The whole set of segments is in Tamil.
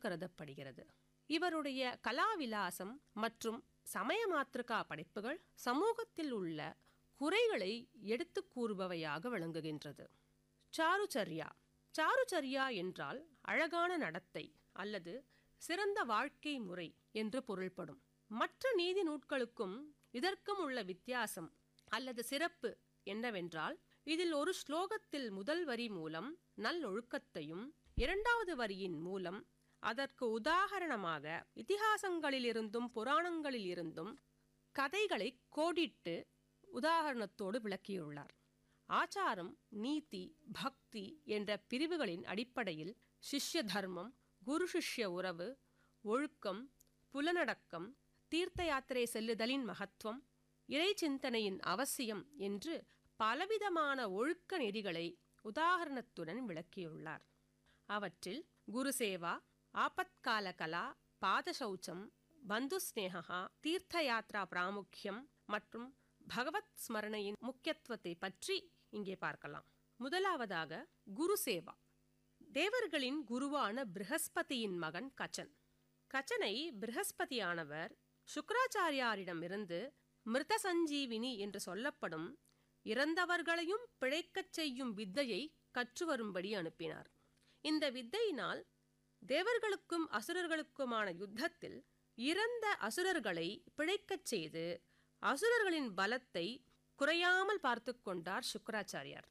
கருதப்படுகிறது இவருடைய கலாவிலாசம் மற்றும் சமய மாத்திருக்கா படைப்புகள் சமூகத்தில் உள்ள குறைகளை எடுத்துக் கூறுபவையாக விளங்குகின்றது சாருச்சர்யா சாருச்சர்யா என்றால் அழகான நடத்தை அல்லது சிறந்த வாழ்க்கை முறை என்று பொருள்படும் மற்ற நீதி நூட்களுக்கும் இதற்கும் உள்ள வித்தியாசம் அல்லது சிறப்பு என்னவென்றால் இதில் ஒரு ஸ்லோகத்தில் முதல் வரி மூலம் நல்லொழுக்கத்தையும் இரண்டாவது வரியின் மூலம் அதற்கு உதாகரணமாக இதிகாசங்களிலிருந்தும் புராணங்களிலிருந்தும் கதைகளை கோடிட்டு உதாரணத்தோடு விளக்கியுள்ளார் ஆச்சாரம் நீதி பக்தி என்ற பிரிவுகளின் அடிப்படையில் சிஷ்ய தர்மம் குரு சிஷ்ய உறவு ஒழுக்கம் புலனடக்கம் தீர்த்த யாத்திரை செல்லுதலின் மகத்துவம் இறை சிந்தனையின் அவசியம் என்று பலவிதமான ஒழுக்க நெறிகளை உதாகரணத்துடன் விளக்கியுள்ளார் அவற்றில் குருசேவா ஆபத்கால கலா பாதசௌச்சம் பந்து ஸ்நேகா தீர்த்த யாத்ரா பிராமுக்கியம் மற்றும் பகவத் ஸ்மரணையின் முக்கியத்துவத்தை பற்றி இங்கே பார்க்கலாம் முதலாவதாக குருசேவா தேவர்களின் குருவான பிருகஸ்பதியின் மகன் கச்சன் கச்சனை பிருகஸ்பதியானவர் சுக்கராச்சாரியாரிடமிருந்து மிருத சஞ்சீவினி என்று சொல்லப்படும் இறந்தவர்களையும் பிழைக்கச் செய்யும் வித்தையை கற்று வரும்படி அனுப்பினார் இந்த வித்தையினால் தேவர்களுக்கும் அசுரர்களுக்குமான யுத்தத்தில் இறந்த அசுரர்களை பிழைக்கச் செய்து அசுரர்களின் பலத்தை குறையாமல் பார்த்து கொண்டார் சுக்கராச்சாரியார்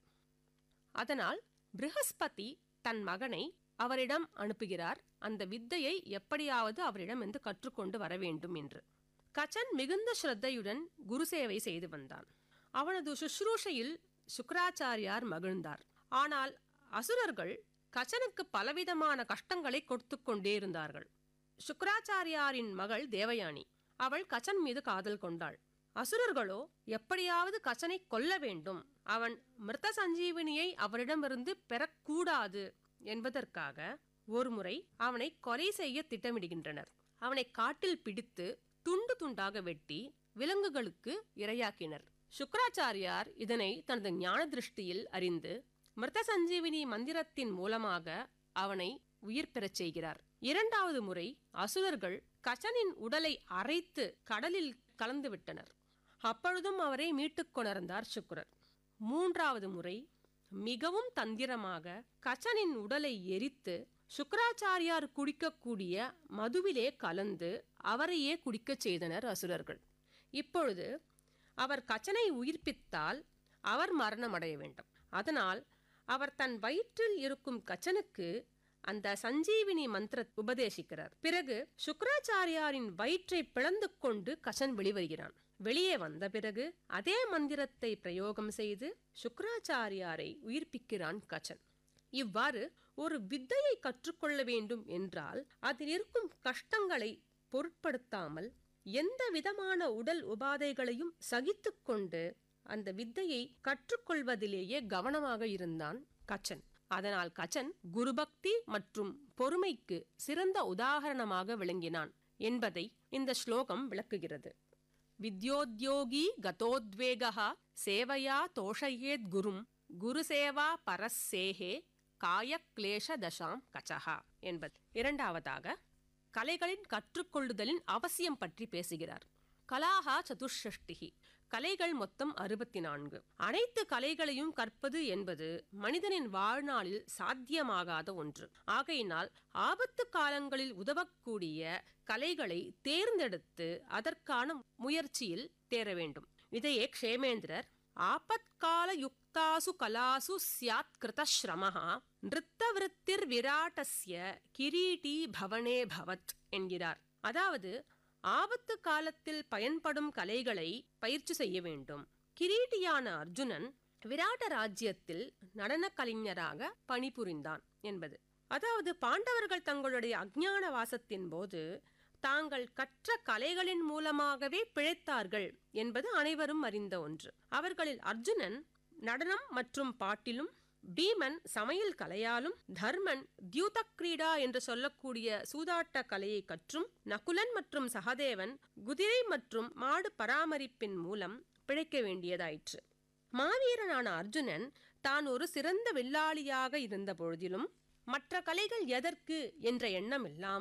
அதனால் பிருகஸ்பதி தன் மகனை அவரிடம் அனுப்புகிறார் அந்த வித்தையை எப்படியாவது அவரிடம் இருந்து கற்றுக்கொண்டு வர வேண்டும் என்று கச்சன் மிகுந்த ஸ்ரத்தையுடன் குருசேவை செய்து வந்தான் அவனது சுஷ்ரூஷையில் சுக்கராச்சாரியார் மகிழ்ந்தார் ஆனால் அசுரர்கள் கச்சனுக்கு பலவிதமான கஷ்டங்களை கொடுத்து கொண்டே இருந்தார்கள் சுக்கராச்சாரியாரின் மகள் தேவயானி அவள் கச்சன் மீது காதல் கொண்டாள் அசுரர்களோ எப்படியாவது கச்சனை கொல்ல வேண்டும் அவன் மிருத சஞ்சீவினியை அவரிடமிருந்து பெறக்கூடாது என்பதற்காக ஒருமுறை அவனை கொலை செய்ய திட்டமிடுகின்றனர் அவனை காட்டில் பிடித்து துண்டு துண்டாக வெட்டி விலங்குகளுக்கு இரையாக்கினர் சுக்கராச்சாரியார் இதனை தனது ஞான திருஷ்டியில் அறிந்து மிருத சஞ்சீவினி மந்திரத்தின் மூலமாக அவனை உயிர் பெறச் செய்கிறார் இரண்டாவது முறை அசுரர்கள் கச்சனின் உடலை அரைத்து கடலில் கலந்து விட்டனர் அப்பொழுதும் அவரை மீட்டுக் கொணர்ந்தார் சுக்கரர் மூன்றாவது முறை மிகவும் தந்திரமாக கச்சனின் உடலை எரித்து சுக்கராச்சாரியார் குடிக்கக்கூடிய மதுவிலே கலந்து அவரையே குடிக்கச் செய்தனர் அசுரர்கள் இப்பொழுது அவர் கச்சனை உயிர்ப்பித்தால் அவர் மரணமடைய வேண்டும் அதனால் அவர் தன் வயிற்றில் இருக்கும் கச்சனுக்கு அந்த சஞ்சீவினி மந்திர உபதேசிக்கிறார் பிறகு சுக்கராச்சாரியாரின் வயிற்றை பிளந்து கொண்டு கச்சன் வெளிவருகிறான் வெளியே வந்த பிறகு அதே மந்திரத்தை பிரயோகம் செய்து சுக்கராச்சாரியாரை உயிர்ப்பிக்கிறான் கச்சன் இவ்வாறு ஒரு வித்தையை கற்றுக்கொள்ள வேண்டும் என்றால் அதில் இருக்கும் கஷ்டங்களை பொருட்படுத்தாமல் எந்த விதமான உடல் உபாதைகளையும் சகித்துக்கொண்டு அந்த வித்தையை கற்றுக்கொள்வதிலேயே கவனமாக இருந்தான் கச்சன் அதனால் கச்சன் குருபக்தி மற்றும் பொறுமைக்கு சிறந்த உதாகரணமாக விளங்கினான் என்பதை இந்த ஸ்லோகம் விளக்குகிறது வித்யோத்யோகி கதோத்வேகா சேவையா தோஷயேத் குரும் குருசேவா பரஸ்ஸேஹே காயக்லேஷ தசாம் கச்சஹா என்பது இரண்டாவதாக கலைகளின் கற்றுக்கொள்ளுதலின் அவசியம் பற்றி பேசுகிறார் கலாகா சதுஷ்டிகி கலைகள் மொத்தம் அறுபத்தி நான்கு அனைத்து கலைகளையும் கற்பது என்பது மனிதனின் வாழ்நாளில் சாத்தியமாகாத ஒன்று ஆகையினால் ஆபத்து காலங்களில் உதவக்கூடிய கலைகளை தேர்ந்தெடுத்து அதற்கான முயற்சியில் தேர வேண்டும் இதையே க்ஷேமேந்திரர் ஆபத்கால யுக்தாசு கலாசு சியாத் கிருதஸ்ரமஹா நிறுத்தவிருத்திர் விராட்டஸ்ய கிரீட்டி பவனே பவத் என்கிறார் அதாவது ஆபத்து காலத்தில் பயன்படும் கலைகளை பயிற்சி செய்ய வேண்டும் கிரீட்டியான அர்ஜுனன் விராட்ட ராஜ்யத்தில் நடன கலைஞராக பணிபுரிந்தான் என்பது அதாவது பாண்டவர்கள் தங்களுடைய அஜ்ஞான வாசத்தின் போது தாங்கள் கற்ற கலைகளின் மூலமாகவே பிழைத்தார்கள் என்பது அனைவரும் அறிந்த ஒன்று அவர்களில் அர்ஜுனன் நடனம் மற்றும் பாட்டிலும் பீமன் சமையல் கலையாலும் தர்மன் தியூத கிரீடா என்று சொல்லக்கூடிய சூதாட்ட கலையை கற்றும் நகுலன் மற்றும் சகதேவன் குதிரை மற்றும் மாடு பராமரிப்பின் மூலம் பிழைக்க வேண்டியதாயிற்று மாவீரனான அர்ஜுனன் தான் ஒரு சிறந்த வில்லாளியாக இருந்த பொழுதிலும் மற்ற கலைகள் எதற்கு என்ற எண்ணம் இல்லாமல்